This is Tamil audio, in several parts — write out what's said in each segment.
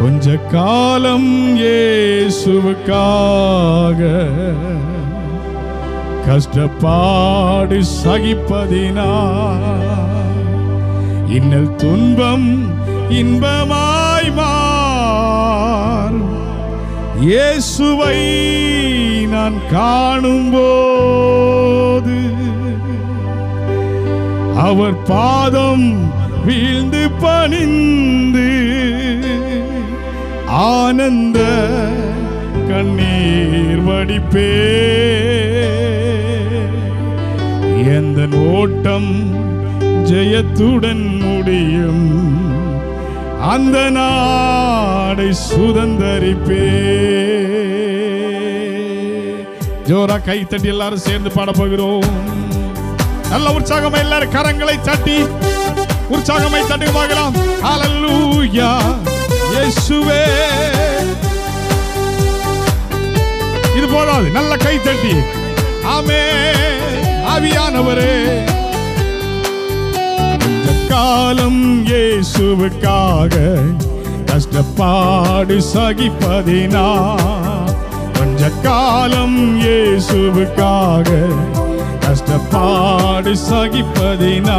கொஞ்ச காலம் இயேசுவுக்காக கஷ்டப்பாடு சகிப்பதினா இன்னல் துன்பம் இன்பமாய் மாறும் இயேசுவை நான் காணும்போது அவர் பாதம் வீழ்ந்து பணிந்து ஆனந்த கண்ணீர் வடிப்பே எந்த ஓட்டம் ஜெயத்துடன் முடியும் அந்த நாடை சுதந்தரிப்பே ஜோரா கை தட்டி எல்லாரும் சேர்ந்து பாட போகிறோம் நல்ல உற்சாகமா எல்லாரும் கரங்களை தட்டி உற்சாகமாய் தட்டி பார்க்கலாம் ஹalleluya இயேசுவே இது போதாது நல்ல கை தட்டி ஆமே ஆவியானவரே கொஞ்ச காலம் இயேசுவுக்காக கஷ்டப்பாடு சகிப்பதினா கொஞ்ச காலம் இயேசுவுக்காக கஷ்டப்பாடு சகிப்பதினா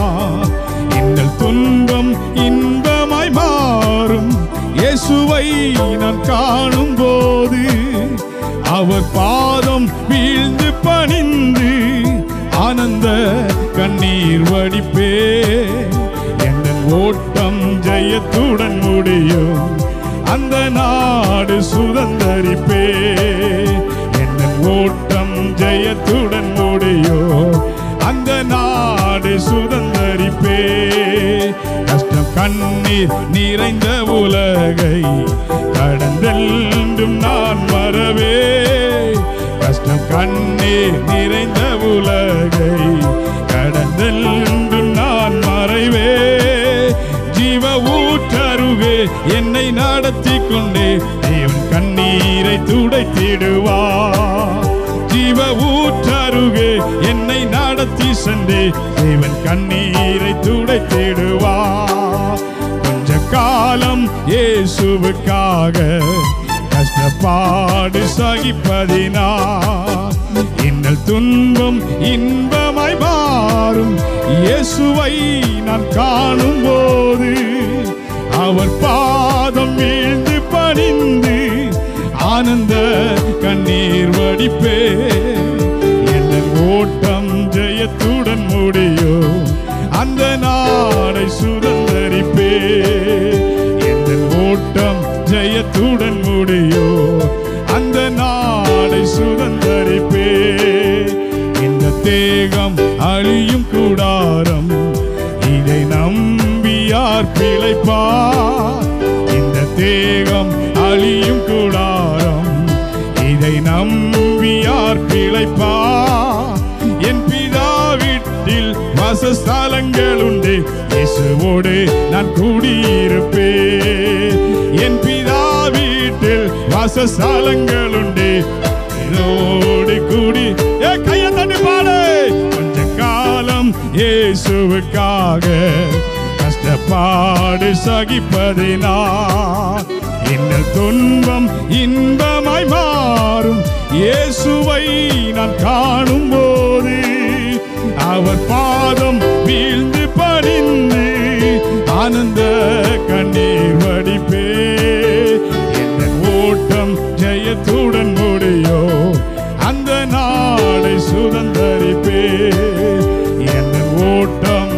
இன்னல் துன்பம் இன்பமாய் மாறும் இயேசுவை நான் காணும் போது அவர் பாதம் வீழ்ந்து பணிந்து ஆனந்த கண்ணீர் வடிப்பே என் ஓட்டம் ஜெயத்துடன் முடியும் அந்த நாடு சுதந்தரிப்பே என் ஓட்டம் ஜெயத்துடன் முடியும் அந்த நாடு சுதந்தரிப்பே கஷ்டம் கண்ணீர் நிறைந்த உலகை கடந்தெல்லும் நான் மறவே கஷ்டம் கண்ணீர் நிறைந்த உலகை கடந்தெல்லும் நான் மறைவே ஜீவ ஊற்றருகே என்னை நடத்தி கொண்டே தேவன் கண்ணீரை துடைத்திடுவா ஜீவ ஊற்றருகே என்னை நடத்தி சென்றே தேவன் கண்ணீரை துடைத்திடுவா கொஞ்ச காலம் இயேசுவுக்காக கஷ்டப்பாடு சகிப்பதினா இன்னல் துன்பம் இன்பமாய் மாறும் இயேசுவை நான் காணும் போது அவர் பாதம் வீழ்ந்து பணிந்து ஆனந்த கண்ணீர் வடிப்பே என் ஓட்டம் ஜெயத்துடன் முடியும் அந்த நாடை சுதந்தரிப்பே என் ஓட்டம் ஜெயத்துடன் முடியும் அந்த நாடை சுதந்தரிப்பே இந்த தேகம் அழியும் கூடாரம் இதை நம்பியார் பிழைப்பார் இந்த தேகம் அழியும் கூடாரம் இதை நம்பியார் பிழைப்பார் என் பிதா வீட்டில் வாசஸ்தலங்கள் உண்டு இயேசுவோடு நான் கூடியிருப்பே என் பிதா வீட்டில் வாசஸ்தலங்கள் உண்டு இதோடு கூடி ஏ கைய தட்டி பாடு கொஞ்ச காலம் இயேசுவுக்காக கஷ்டப்பாடு சகிப்பதினா இன்னல் துன்பம் இன்பமாய் மாறும் இயேசுவை நான் காணும் போது அவர் பாதம் வீழ்ந்து பணிந்து ஆனந்த கண்ணீர் வடிப்பே என்ன ஓட்டம் ஜெயத்துடன் முடியோ அந்த நாளை சுதந்தரிப்பே என்ன ஓட்டம்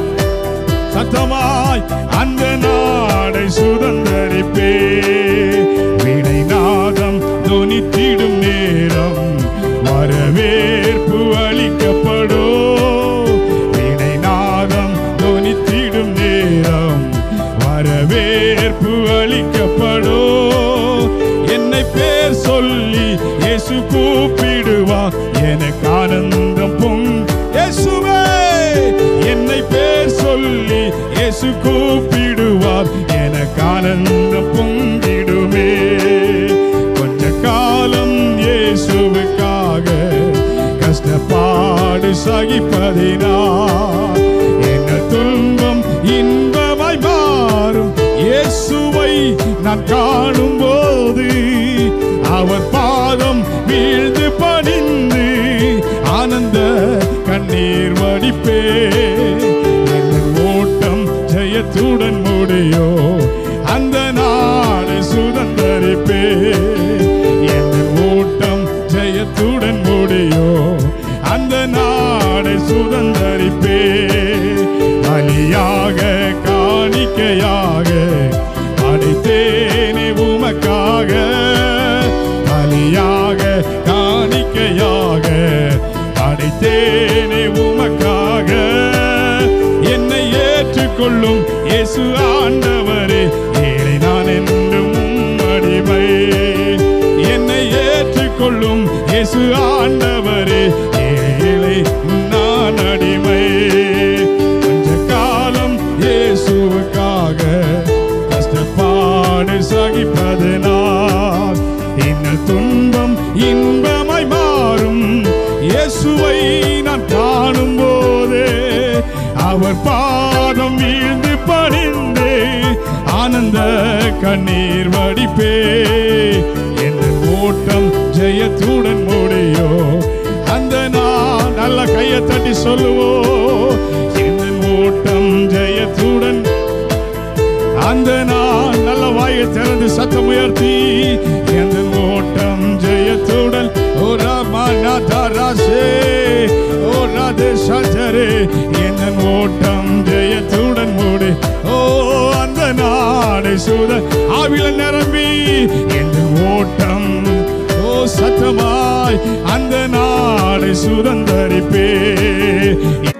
சத்தமாய் அந்த நாடை சுதந்தரிப்பே விடை நாதம் தொனித்திடும் நேரம் வரவேற்பு அளிக்கப்படோ விடை நாதம் தொனித்திடும் நேரம் வரவேற்பு அளிக்கப்படோ என்னை பேர் சொல்லி இயேசு கூப்பிடுவா எனக்கு ஆனந்தம் பொங் இயேசுவே என்னை பேர் சொல்லி இயேசு கூப்பிடுவார் எனக்கு ஆனந்தம் பொங்கிடுமே கொஞ்ச காலம் இயேசுவுக்காக கஷ்டப்பாடு சகிப்பதினா என்ன துன்பம் இன்பமாய் மாறும் இயேசுவை நான் காணும் போது அவர் பாதம் வீழ்ந்து பணிந்து ஆனந்த கண்ணீர் வடிப்பே என் ஓட்டம் ஜெயத்துடன் முடியோ அந்த நாடு சுதந்தரிப்பே என் ஓட்டம் ஜெயத்துடன் முடியோ அந்த நாடு சுதந்தரிப்பே பலியாக காணிக்கையாக அடைத்தேனே உமக்காக பலியாக காணிக்கையாக அடைத்தேனே உமக்காக என்னை ஏற்றுக்கொள்ளும் இயேசு ஆண்டவரே ஏழை நான் என்றும் அடிமை என்னை ஏற்றுக்கொள்ளும் இயேசு ஆண்டவரே ஏழை நான் அடிமை கொஞ்ச காலம் இயேசுவுக்காக கஷ்டப்பாடு சகிப்பதனால் இன்னல் துன்பம் இன்பமாய் மாறும் இயேசுவை நான் காணும் போதே அவர் பாதம் வீழ்ந்து பணிந்து ஆனந்த கண்ணீர் வடிப்பே என் ஓட்டம் ஜெயத்துடன் முடியோ அந்த நான் நல்ல கையை தட்டி சொல்லுவோம் என் ஓட்டம் ஜெயத்துடன் அந்த நான் நல்ல வாயை திறந்து சத்தம் உயர்த்தி எந்த ஓட்டம் ஜெயத்துடன் ஓ ராமாநாதராசே ஓ ராதே சஜரே எந்த ஓட்டம் ஜெயத்துடன் மூடு ஓ அந்த நாடை சூத ஆவில நிரம்பி எந்த ஓட்டம் ஓ சத்தமாய் அந்த நாடை சுதந்தரிப்பே